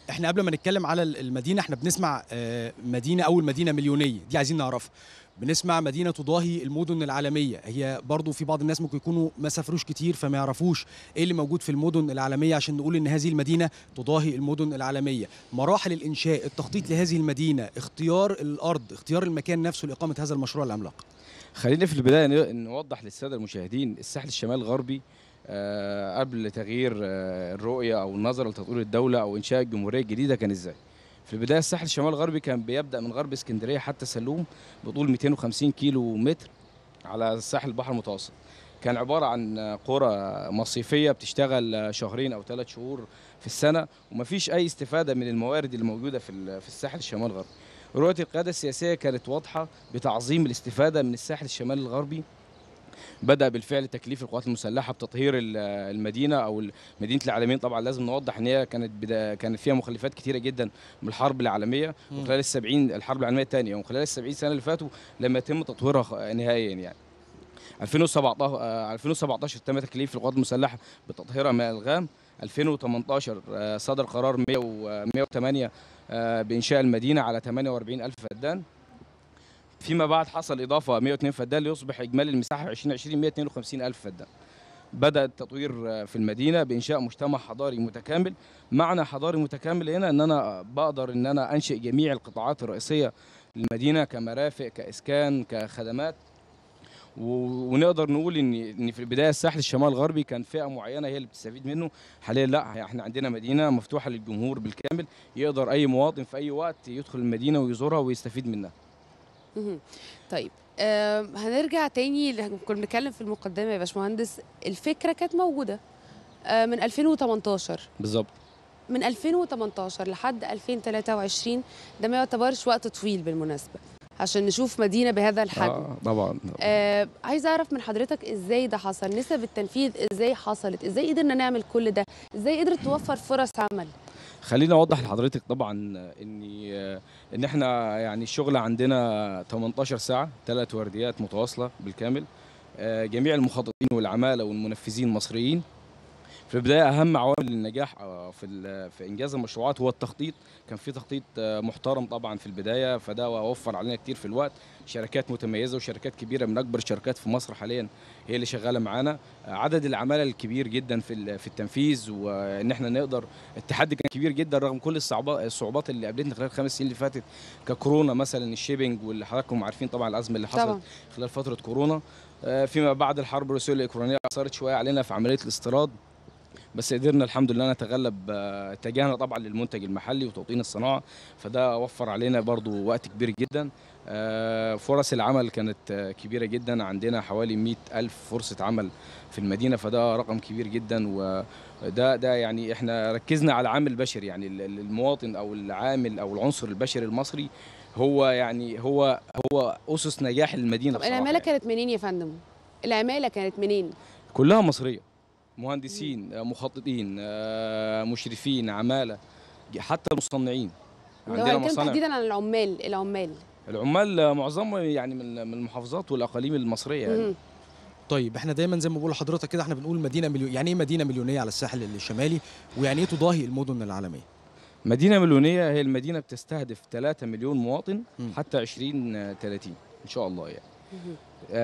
احنا قبل ما نتكلم على المدينه احنا بنسمع آه، مدينه اول مدينه مليونيه دي عايزين نعرفها بنسمع مدينه تضاهي المدن العالميه هي برضو في بعض الناس ممكن يكونوا ما سافروش كتير فما يعرفوش ايه اللي موجود في المدن العالميه عشان نقول ان هذه المدينه تضاهي المدن العالميه مراحل الانشاء التخطيط لهذه المدينه اختيار الارض اختيار المكان نفسه لاقامه هذا المشروع العملاق خلينا في البدايه ن- نوضح للساده المشاهدين الساحل الشمال الغربي آه، قبل تغيير آه، الرؤيه او النظره لتطوير الدوله او انشاء الجمهوريه الجديده كان ازاي في البدايه الساحل الشمال الغربي كان بيبدا من غرب اسكندريه حتى سلوم بطول 250 كيلو متر على ساحل البحر المتوسط كان عباره عن آه، قرى مصيفيه بتشتغل آه، شهرين او ثلاث شهور في السنه ومفيش اي استفاده من الموارد اللي موجوده في ال- في الساحل الشمال الغربي رؤيه القياده السياسيه كانت واضحه بتعظيم الاستفاده من الساحل الشمالي الغربي بدا بالفعل تكليف القوات المسلحه بتطهير ال- المدينه او ال- مدينه العالمين طبعا لازم نوضح ان هي كانت بدا كانت فيها مخلفات كتيره جدا من الحرب العالميه مم. وخلال السبعين الحرب العالميه الثانيه وخلال السبعين سنه اللي فاتوا لم يتم تطويرها خ- نهائيا يعني 2017 آه، 2017 تم تكليف القوات المسلحه بتطهيرها من الالغام 2018 آه، صدر قرار 100 و- 108 آه، بانشاء المدينه على 48 الف فدان فيما بعد حصل اضافه 102 فدان ليصبح اجمالي المساحه 2020 152 الف فدان بدا التطوير آه، في المدينه بانشاء مجتمع حضاري متكامل معنى حضاري متكامل هنا ان انا بقدر ان انا انشئ جميع القطاعات الرئيسيه للمدينه كمرافق كاسكان كخدمات و- ونقدر نقول ان ان في البدايه الساحل الشمال الغربي كان فئه معينه هي اللي بتستفيد منه حاليا لا احنا عندنا مدينه مفتوحه للجمهور بالكامل يقدر اي مواطن في اي وقت يدخل المدينه ويزورها ويستفيد منها مهم. طيب آم، هنرجع تاني اللي كنا بنتكلم في المقدمه يا باشمهندس الفكره كانت موجوده آه، من 2018 بالظبط من 2018 لحد 2023 ده ما يعتبرش وقت طويل بالمناسبه عشان نشوف مدينه بهذا الحجم آه طبعا آه عايزه اعرف من حضرتك ازاي ده حصل نسب التنفيذ ازاي حصلت ازاي قدرنا نعمل كل ده ازاي قدرت توفر فرص عمل خليني اوضح لحضرتك طبعا ان ان احنا يعني الشغل عندنا 18 ساعه ثلاث ورديات متواصله بالكامل آه، جميع المخططين والعماله والمنفذين مصريين في البدايه اهم عوامل النجاح آه، في ال- في انجاز المشروعات هو التخطيط كان في تخطيط آه، محترم طبعا في البدايه فده وفر علينا كتير في الوقت شركات متميزه وشركات كبيره من اكبر الشركات في مصر حاليا هي اللي شغاله معانا آه، عدد العماله الكبير جدا في ال- في التنفيذ وان احنا نقدر التحدي كان كبير جدا رغم كل الصعوبات الصعوبات اللي قابلتنا خلال الخمس سنين اللي فاتت ككورونا مثلا الشيبنج واللي حضراتكم عارفين طبعا الازمه اللي حصلت طبعا خلال فتره كورونا آه، فيما بعد الحرب الروسيه الاوكرانيه اثرت شويه علينا في عمليه الاستيراد بس قدرنا الحمد لله نتغلب آه، اتجاهنا طبعا للمنتج المحلي وتوطين الصناعه فده وفر علينا برضو وقت كبير جدا آه، فرص العمل كانت آه، كبيره جدا عندنا حوالي 100 الف فرصه عمل في المدينه فده رقم كبير جدا وده ده يعني احنا ركزنا على العامل البشري يعني ال- ال- المواطن او العامل او العنصر البشري المصري هو يعني هو هو اسس نجاح المدينه طب بصراحة العماله يعني. كانت منين يا فندم العماله كانت منين كلها مصريه مهندسين آه، مخططين آه، مشرفين عماله حتى المصنعين لو عندنا هنتكلم مصانع تحديدا عن العمال العمال العمال آه، معظمهم يعني من من المحافظات والاقاليم المصريه يعني مهم. طيب احنا دايما زي ما بقول لحضرتك كده احنا بنقول مدينه مليون يعني ايه مدينه مليونيه على الساحل الشمالي ويعني ايه تضاهي المدن العالميه مدينه مليونيه هي المدينه بتستهدف 3 مليون مواطن مم. حتى 2030 ان شاء الله يعني مهم.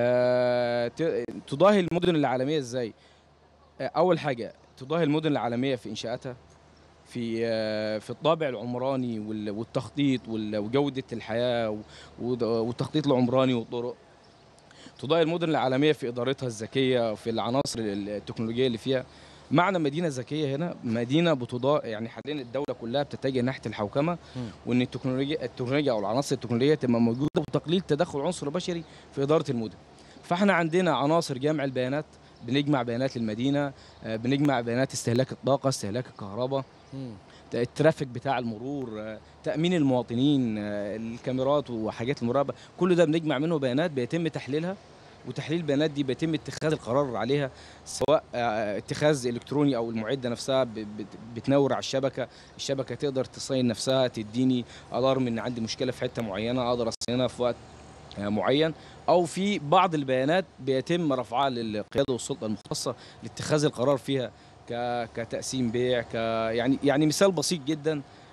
آه، ت- تضاهي المدن العالميه ازاي آه، اول حاجه تضاهي المدن العالميه في انشاءاتها في آه، في الطابع العمراني وال- والتخطيط وال- وجوده الحياه و- وده- والتخطيط العمراني والطرق تضاهي المدن العالميه في ادارتها الذكيه في العناصر التكنولوجيه اللي فيها معنى مدينه ذكيه هنا مدينه بتضاء يعني حاليا الدوله كلها بتتجه ناحيه الحوكمه مم. وان التكنولوجيا التكنولوجيا او العناصر التكنولوجيه تبقى موجوده وتقليل تدخل عنصر بشري في اداره المدن فاحنا عندنا عناصر جمع البيانات بنجمع بيانات للمدينه آه، بنجمع بيانات استهلاك الطاقه استهلاك الكهرباء الترافيك بتاع المرور آه، تامين المواطنين آه، الكاميرات وحاجات المراقبه كل ده بنجمع منه بيانات بيتم تحليلها وتحليل البيانات دي بيتم اتخاذ القرار عليها سواء آه، اتخاذ الكتروني او المعده نفسها ب- بت- بتنور على الشبكه الشبكه تقدر تصين نفسها تديني الارم ان عندي مشكله في حته معينه اقدر اصينها في وقت آه، معين او في بعض البيانات بيتم رفعها للقياده والسلطه المختصه لاتخاذ القرار فيها ك- كتقسيم بيع ك يعني يعني مثال بسيط جدا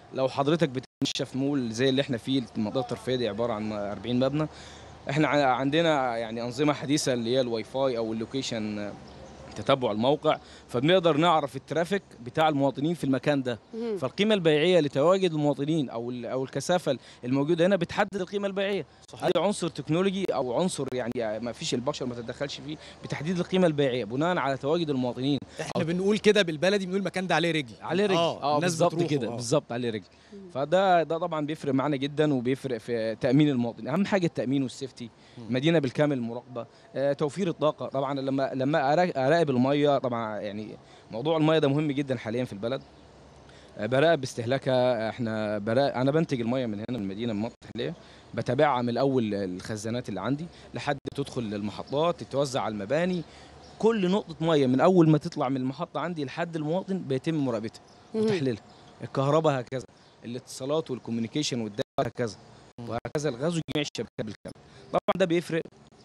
لو حضرتك بتمشي في مول زي اللي احنا فيه المنطقه الترفيهيه دي عباره عن 40 مبنى احنا ع- عندنا يعني انظمه حديثه اللي هي الواي فاي او اللوكيشن تتبع الموقع فبنقدر نعرف الترافيك بتاع المواطنين في المكان ده مهم. فالقيمه البيعيه لتواجد المواطنين او ال- او الكثافه الموجوده هنا بتحدد القيمه البيعيه صحيح. هذا عنصر تكنولوجي او عنصر يعني ما فيش البشر ما تتدخلش فيه بتحديد القيمه البيعيه بناء على تواجد المواطنين احنا بنقول كده بالبلدي بنقول المكان ده عليه رجل عليه رجل اه, الناس بالظبط بتروح، كده آه. بالظبط عليه رجل مم. فده ده طبعا بيفرق معانا جدا وبيفرق في تامين المواطن اهم حاجه التامين والسيفتي مم. مدينه بالكامل مراقبه آه توفير الطاقه طبعا لما لما أرا- اراقب الميه طبعا يعني موضوع الميه ده مهم جدا حاليا في البلد آه، براقب استهلاكها احنا براقب انا بنتج الميه من هنا من المدينه من المنطقه التحليه بتابعها من الاول الخزانات اللي عندي لحد تدخل المحطات تتوزع على المباني كل نقطه ميه من اول ما تطلع من المحطه عندي لحد المواطن بيتم مراقبتها مهم. وتحليلها الكهرباء هكذا الاتصالات والكوميونيكيشن والداتا هكذا وهكذا الغاز وجميع الشبكات بالكامل طبعا ده بيفرق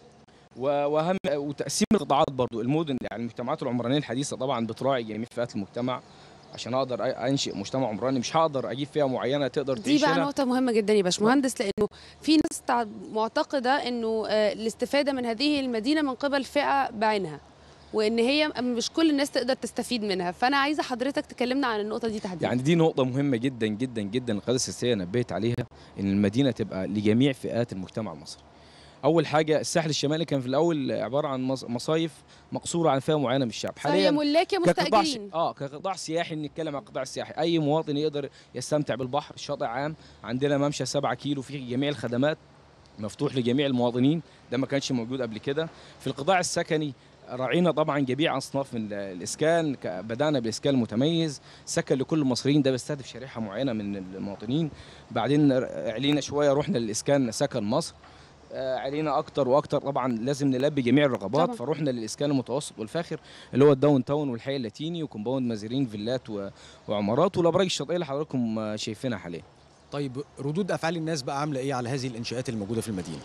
و- واهم وتقسيم القطاعات برضو المدن يعني المجتمعات العمرانيه الحديثه طبعا بتراعي جميع فئات المجتمع عشان اقدر أ- انشئ مجتمع عمراني مش هقدر اجيب فئه معينه تقدر دي تعيش بقى هنا نقطة مهمة جدا يا باشمهندس لأنه في ناس تع- معتقدة إنه آه، الاستفادة من هذه المدينة من قبل فئة بعينها وإن هي مش كل الناس تقدر تستفيد منها فأنا عايزة حضرتك تكلمنا عن النقطة دي تحديدا يعني دي نقطة مهمة جدا جدا جدا القيادة السياسية نبهت عليها إن المدينة تبقى لجميع فئات المجتمع المصري. أول حاجة الساحل الشمالي كان في الأول عبارة عن مص- مصايف مقصورة عن فئة معينة من الشعب، فهي حاليا ملاك يا كقطاع ش... مستأجرين اه كقطاع سياحي نتكلم عن قطاع سياحي اي مواطن يقدر يستمتع بالبحر الشاطئ عام عندنا ممشى 7 كيلو فيه جميع الخدمات مفتوح لجميع المواطنين ده ما كانش موجود قبل كده في القطاع السكني راعينا طبعا جميع اصناف من ال- الاسكان ك- بدانا بالاسكان المتميز سكن لكل المصريين ده بيستهدف شريحه معينه من المواطنين بعدين ر- علينا شويه رحنا للاسكان سكن مصر آه، علينا اكتر واكتر طبعا لازم نلبي جميع الرغبات طبعاً. فروحنا للاسكان المتوسط والفاخر اللي هو الداون تاون والحي اللاتيني وكومباوند مزارين فيلات و- وعمارات والابراج الشاطئيه اللي حضراتكم آه، شايفينها حاليا طيب ردود افعال الناس بقى عامله ايه على هذه الانشاءات الموجوده في المدينه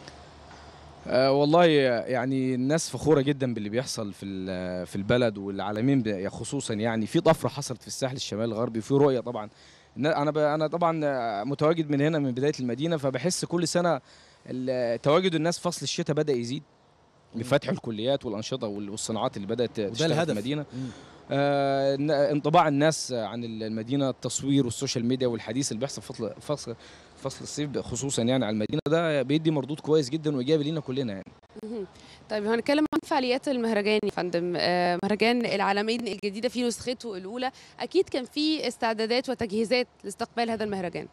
آه والله يعني الناس فخوره جدا باللي بيحصل في ال- في البلد والعالمين ب- خصوصا يعني في طفره حصلت في الساحل الشمالي الغربي وفي رؤيه طبعا إن انا ب- انا طبعا آه، متواجد من هنا من بدايه المدينه فبحس كل سنه ال- تواجد الناس فصل الشتاء بدا يزيد بفتح الكليات والانشطه وال- والصناعات اللي بدات وده تشتغل في الهدف المدينه مم. آه، إن- انطباع الناس عن المدينه التصوير والسوشيال ميديا والحديث اللي بيحصل في فصل فصل فصل الصيف خصوصا يعني على المدينه ده بيدي مردود كويس جدا وايجابي لينا كلنا يعني مهم. طيب هنتكلم عن فعاليات المهرجان يا فندم آه، مهرجان العالمين الجديدة في نسخته الأولى أكيد كان في استعدادات وتجهيزات لاستقبال هذا المهرجان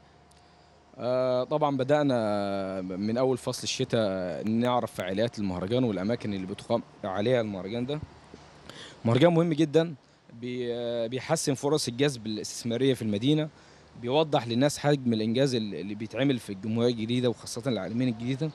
آه، طبعا بدأنا من أول فصل الشتاء نعرف فعاليات المهرجان والأماكن اللي بتقام عليها المهرجان ده مهرجان مهم جدا بي- آه، بيحسن فرص الجذب الاستثمارية في المدينة بيوضح للناس حجم الإنجاز اللي اللي بيتعمل في الجمهورية الجديدة وخاصة العالمين الجديدة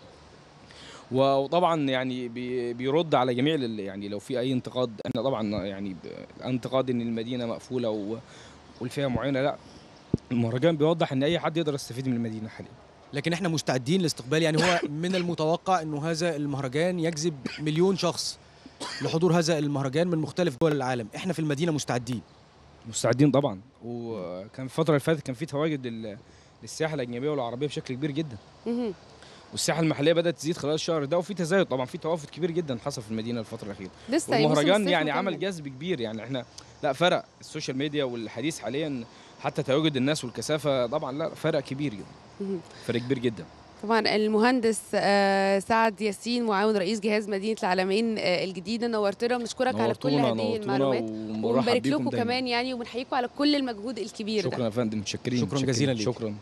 و- وطبعا يعني بي- بيرد على جميع ال- يعني لو في أي انتقاد احنا طبعا يعني ب- انتقاد إن المدينة مقفولة و- والفئة معينة لا المهرجان بيوضح إن أي حد يقدر يستفيد من المدينة حاليا لكن احنا مستعدين لاستقبال يعني هو من المتوقع انه هذا المهرجان يجذب مليون شخص لحضور هذا المهرجان من مختلف دول العالم احنا في المدينه مستعدين مستعدين طبعا وكان الفتره اللي فاتت كان في تواجد لل- للسياحه الاجنبيه والعربيه بشكل كبير جدا مهم. والسياحه المحليه بدات تزيد خلال الشهر ده وفي تزايد طبعا في توافد كبير جدا حصل في المدينه الفتره الاخيره لسه هي موسم والمهرجان الصيف يعني مكمل. عمل جذب كبير يعني احنا لا فرق السوشيال ميديا والحديث حاليا حتى تواجد الناس والكثافه طبعا لا فرق كبير جدا مهم. فرق كبير جدا طبعا المهندس آه، سعد ياسين معاون رئيس جهاز مدينه العالمين آه، الجديده نورتنا ونشكرك على كل نورتونا هذه نورتونا المعلومات ومرحب ونبارك بيكم لكم دايماً. كمان يعني وبنحييكم على كل المجهود الكبير ده شكرا يا فندم متشكرين شكراً متشكرين. جزيلاً ليك. شكرا